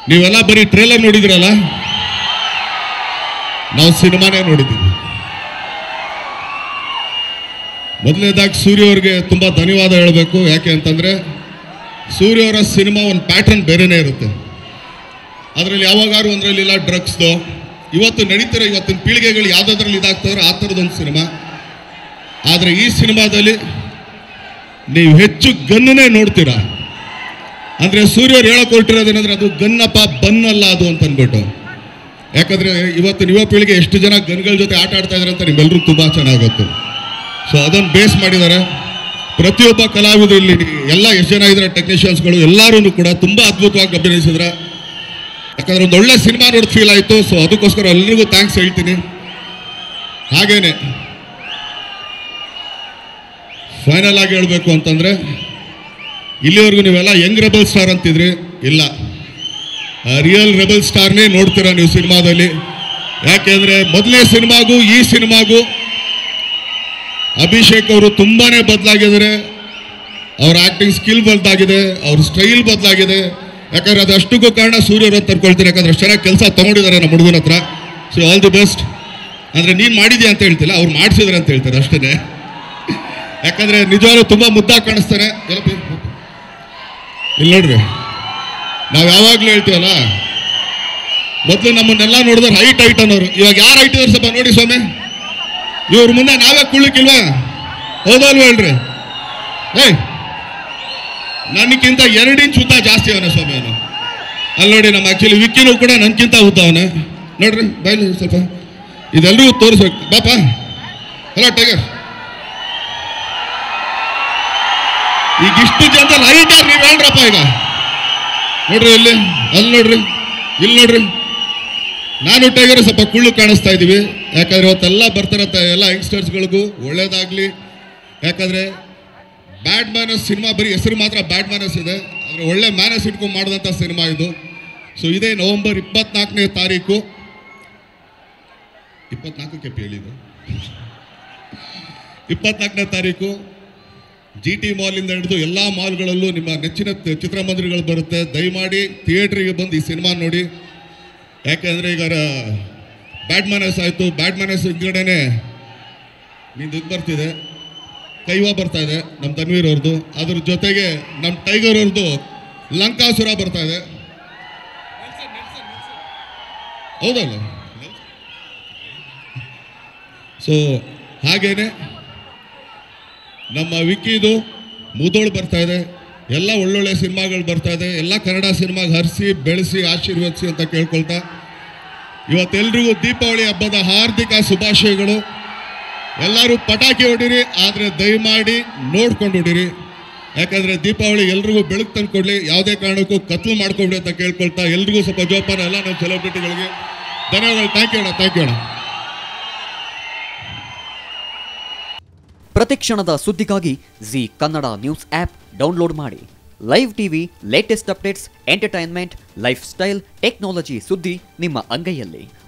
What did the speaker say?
ನೀವೆಲ್ಲ ಬರೀ ಟ್ರೇಲರ್ ನೋಡಿದ್ರಲ್ಲ ನಾವು ಸಿನಿಮಾನೇ ನೋಡಿದ್ದೀವಿ ಮೊದಲನೇದಾಗಿ ಸೂರ್ಯ ಅವ್ರಿಗೆ ತುಂಬ ಧನ್ಯವಾದ ಹೇಳಬೇಕು ಯಾಕೆ ಅಂತಂದರೆ ಸೂರ್ಯ ಅವರ ಸಿನಿಮಾ ಒಂದು ಪ್ಯಾಟರ್ನ್ ಬೇರೆನೇ ಇರುತ್ತೆ ಅದರಲ್ಲಿ ಯಾವಾಗಾರು ಒಂದರಲ್ಲಿ ಇಲ್ಲ ಡ್ರಗ್ಸ್ದು ಇವತ್ತು ನಡೀತಿರೋ ಇವತ್ತಿನ ಪೀಳಿಗೆಗಳು ಯಾವುದಾದ್ರಲ್ಲಿ ಇದಾಗ್ತಾರೋ ಆ ಥರದೊಂದು ಸಿನಿಮಾ ಆದರೆ ಈ ಸಿನಿಮಾದಲ್ಲಿ ನೀವು ಹೆಚ್ಚು ಗನ್ನನ್ನೇ ನೋಡ್ತೀರಾ ಅಂದರೆ ಸೂರ್ಯವ್ರು ಹೇಳಕ್ ಹೊರಟಿರೋದೇನಂದ್ರೆ ಅದು ಗನ್ನಪ್ಪ ಬನ್ನಲ್ಲ ಅದು ಅಂತ ಅಂದ್ಬಿಟ್ಟು ಯಾಕಂದ್ರೆ ಇವತ್ತಿನ ಯುವ ಪೀಳಿಗೆ ಎಷ್ಟು ಜನ ಗನ್ಗಳ ಜೊತೆ ಆಟ ಆಡ್ತಾ ಇದಾರೆ ಅಂತ ನಿಮ್ಮೆಲ್ಲರೂ ತುಂಬಾ ಚೆನ್ನಾಗುತ್ತೆ ಸೊ ಅದನ್ನು ಬೇಸ್ ಮಾಡಿದ್ದಾರೆ ಪ್ರತಿಯೊಬ್ಬ ಕಲಾವಿದರು ಇಲ್ಲಿ ಎಲ್ಲ ಎಷ್ಟು ಜನ ಇದ್ದಾರೆ ಟೆಕ್ನಿಷಿಯನ್ಸ್ಗಳು ಎಲ್ಲರೂ ಕೂಡ ತುಂಬಾ ಅದ್ಭುತವಾಗಿ ಅಭಿನಯಿಸಿದ್ರೆ ಯಾಕಂದ್ರೆ ಒಂದು ಒಳ್ಳೆ ಸಿನಿಮಾ ನೋಡಿ ಫೀಲ್ ಆಯಿತು ಸೊ ಅದಕ್ಕೋಸ್ಕರ ಎಲ್ರಿಗೂ ಥ್ಯಾಂಕ್ಸ್ ಹೇಳ್ತೀನಿ ಹಾಗೇನೆ ಫೈನಲ್ ಆಗಿ ಹೇಳಬೇಕು ಅಂತಂದ್ರೆ ಇಲ್ಲಿವರೆಗೂ ನೀವೆಲ್ಲ ಯಂಗ್ ರೆಬಲ್ ಸ್ಟಾರ್ ಅಂತಿದ್ರಿ ಇಲ್ಲ ರಿಯಲ್ ರೆಬಲ್ ಸ್ಟಾರ್ನೇ ನೋಡ್ತೀರಾ ನೀವು ಸಿನಿಮಾದಲ್ಲಿ ಯಾಕೆಂದ್ರೆ ಮೊದಲನೇ ಸಿನಿಮಾಗೂ ಈ ಸಿನಿಮಾಗೂ ಅಭಿಷೇಕ್ ಅವರು ತುಂಬಾನೇ ಬದಲಾಗಿದ್ದಾರೆ ಅವ್ರ ಆಕ್ಟಿಂಗ್ ಸ್ಕಿಲ್ ಬದಲಾಗಿದೆ ಅವ್ರ ಸ್ಟೈಲ್ ಬದಲಾಗಿದೆ ಯಾಕಂದ್ರೆ ಅದು ಅಷ್ಟಕ್ಕೂ ಕಾರಣ ಸೂರ್ಯವ್ರು ಅಂತ ಅನ್ಕೊಳ್ತೀನಿ ಯಾಕಂದ್ರೆ ಅಷ್ಟು ಚೆನ್ನಾಗಿ ಕೆಲಸ ತಗೊಂಡಿದ್ದಾರೆ ನಮ್ಮ ಹುಡುಗನ ಹತ್ರ ಸೊ ಆಲ್ ದಿ ಬೆಸ್ಟ್ ಅಂದ್ರೆ ನೀನು ಮಾಡಿದ್ಯಾ ಅಂತ ಹೇಳ್ತಿಲ್ಲ ಅವ್ರು ಮಾಡಿಸಿದ್ರೆ ಅಂತ ಹೇಳ್ತಾರೆ ಅಷ್ಟೇ ಯಾಕಂದ್ರೆ ನಿಜವಾಗ್ಲೂ ತುಂಬಾ ಮುದ್ದಾಗಿ ಕಾಣಿಸ್ತಾರೆ ಎಲ್ಲಪ್ಪ ಇಲ್ಲಿ ನೋಡ್ರಿ ನಾವು ಯಾವಾಗ್ಲೂ ಹೇಳ್ತೀವಲ್ಲ ಮೊದಲು ನಮ್ಮನ್ನೆಲ್ಲ ನೋಡಿದ್ರೆ ಹೈಟ್ ಹೈಟ್ ಅನ್ನೋರು ಇವಾಗ ಯಾರು ಹೈಟ್ ಇದಾರೆ ಸ್ವಲ್ಪ ನೋಡಿ ಸ್ವಾಮಿ ಇವ್ರ ಮುಂದೆ ನಾವೇ ಕುಳ್ಳಿಕ್ಕಿಲ್ವಾ ಹೌದಲ್ವ ಹೇಳ್ರಿ ಏಯ್ ನನಗಿಂತ ಎರಡು ಇಂಚ್ ಉದ್ದ ಜಾಸ್ತಿ ಅವನೇ ಸ್ವಾಮಿ ಅವನು ಅಲ್ಲಿ ನೋಡಿ ನಮ್ಮ ಆಕ್ಚುಲಿ ವಿಕ್ಕಿನೂ ಕೂಡ ನನ್ಗಿಂತ ಉದ್ದ ಅವನೇ ನೋಡ್ರಿ ಬಾಯ್ಲಿ ಸ್ವಲ್ಪ ಇದೆಲ್ಲರೂ ತೋರಿಸ್ಬೇಕು ಬಾಪ ಹಲೋ ಟೈಗರ್ ಈಗ ಇಷ್ಟು ಜನದಲ್ಲಿ ಹೈಟರ್ ನೀವು ಹೇಳ್ರಪ್ಪ ಈಗ ನೋಡ್ರಿ ಇಲ್ಲಿ ಅಲ್ಲಿ ನೋಡ್ರಿ ಇಲ್ಲಿ ನೋಡ್ರಿ ನಾನು ಟೈಗರ್ ಸ್ವಲ್ಪ ಕುಳ್ಳು ಕಾಣಿಸ್ತಾ ಇದ್ದೀವಿ ಯಾಕಂದ್ರೆ ಇವತ್ತೆಲ್ಲ ಬರ್ತಾರಂತ ಎಲ್ಲ ಯಂಗ್ಸ್ಟರ್ಸ್ಗಳಿಗೂ ಒಳ್ಳೇದಾಗ್ಲಿ ಯಾಕಂದ್ರೆ ಬ್ಯಾಡ್ ಮ್ಯಾನಸ್ ಸಿನಿಮಾ ಬರೀ ಹೆಸರು ಮಾತ್ರ ಬ್ಯಾಡ್ ಮ್ಯಾನಸ್ ಇದೆ ಆದರೆ ಒಳ್ಳೆ ಮ್ಯಾನಸ್ ಇಟ್ಕೊಂಡು ಮಾಡಿದಂಥ ಸಿನಿಮಾ ಇದು ಸೊ ಇದೇ ನವೆಂಬರ್ ಇಪ್ಪತ್ನಾಲ್ಕನೇ ತಾರೀಕು ಇಪ್ಪತ್ನಾಲ್ಕಕ್ಕೆ ಹೇಳಿದ್ದು ಇಪ್ಪತ್ನಾಲ್ಕನೇ ತಾರೀಕು ಜಿ ಟಿ ಮಾಲಿಂದ ಹಿಡಿದು ಎಲ್ಲ ಮಾಲ್ಗಳಲ್ಲೂ ನಿಮ್ಮ ನೆಚ್ಚಿನ ತ- ಚಿತ್ರಮಂದಿರಗಳು ಬರುತ್ತೆ ದಯಮಾಡಿ ಥಿಯೇಟ್ರಿಗೆ ಬಂದು ಈ ಸಿನಿಮಾ ನೋಡಿ ಯಾಕೆಂದರೆ ಈಗ ಬ್ಯಾಡ್ ಮ್ಯಾನಸ್ ಆಯಿತು ಬ್ಯಾಡ್ ಮ್ಯಾನಸ್ ಹಿಂದ್ಗಡೆನೆ ನಿಂದು ಇದು ಬರ್ತಿದೆ ಕೈವಾ ಬರ್ತಾ ಇದೆ ನಮ್ಮ ತನ್ವೀರ್ ಅವ್ರದ್ದು ಅದ್ರ ಜೊತೆಗೆ ನಮ್ಮ ಟೈಗರ್ ಅವ್ರದ್ದು ಲಂಕಾಸುರ ಬರ್ತಾ ಇದೆ ಹೌದಲ್ಲ ಸೊ ಹಾಗೇನೆ ನಮ್ಮ ವಿಕ್ಕಿದು ಮುದೋಳು ಬರ್ತಾ ಇದೆ ಎಲ್ಲ ಒಳ್ಳೊಳ್ಳೆ ಸಿನಿಮಾಗಳು ಬರ್ತಾ ಇದೆ ಎಲ್ಲ ಕನ್ನಡ ಸಿನಿಮಾಗೆ ಹರಿಸಿ ಬೆಳೆಸಿ ಆಶೀರ್ವದಿಸಿ ಅಂತ ಕೇಳ್ಕೊಳ್ತಾ ಇವತ್ತೆಲ್ರಿಗೂ ದೀಪಾವಳಿ ಹಬ್ಬದ ಹಾರ್ದಿಕ ಶುಭಾಶಯಗಳು ಎಲ್ಲರೂ ಪಟಾಕಿ ಹೊಡಿರಿ ಆದರೆ ದಯಮಾಡಿ ನೋಡ್ಕೊಂಡು ಹೊಡಿರಿ ಯಾಕಂದ್ರೆ ದೀಪಾವಳಿ ಎಲ್ರಿಗೂ ಬೆಳಕು ತಂದ್ಕೊಡ್ಲಿ ಯಾವುದೇ ಕಾರಣಕ್ಕೂ ಕತ್ಲು ಮಾಡ್ಕೊಬಿಡಿ ಅಂತ ಕೇಳ್ಕೊಳ್ತಾ ಎಲ್ರಿಗೂ ಸ್ವಲ್ಪ ಜೋಪಾನ ಎಲ್ಲ ನಮ್ಮ ಸೆಲೆಬ್ರಿಟಿಗಳಿಗೆ ಧನ್ಯವಾದಗಳು ಥ್ಯಾಂಕ್ ಯು ಅಣ್ಣ ಥ್ಯಾಂಕ್ ಯು ಅಣ್ಣ ಪ್ರತಿಕ್ಷಣದ ಸುದ್ದಿಗಾಗಿ Zee Kannada news app download ಮಾಡಿ live TV latest updates entertainment life style technology ಸುದ್ದಿ ನಿಮ್ಮ ಅಂಗೈಯಲ್ಲಿ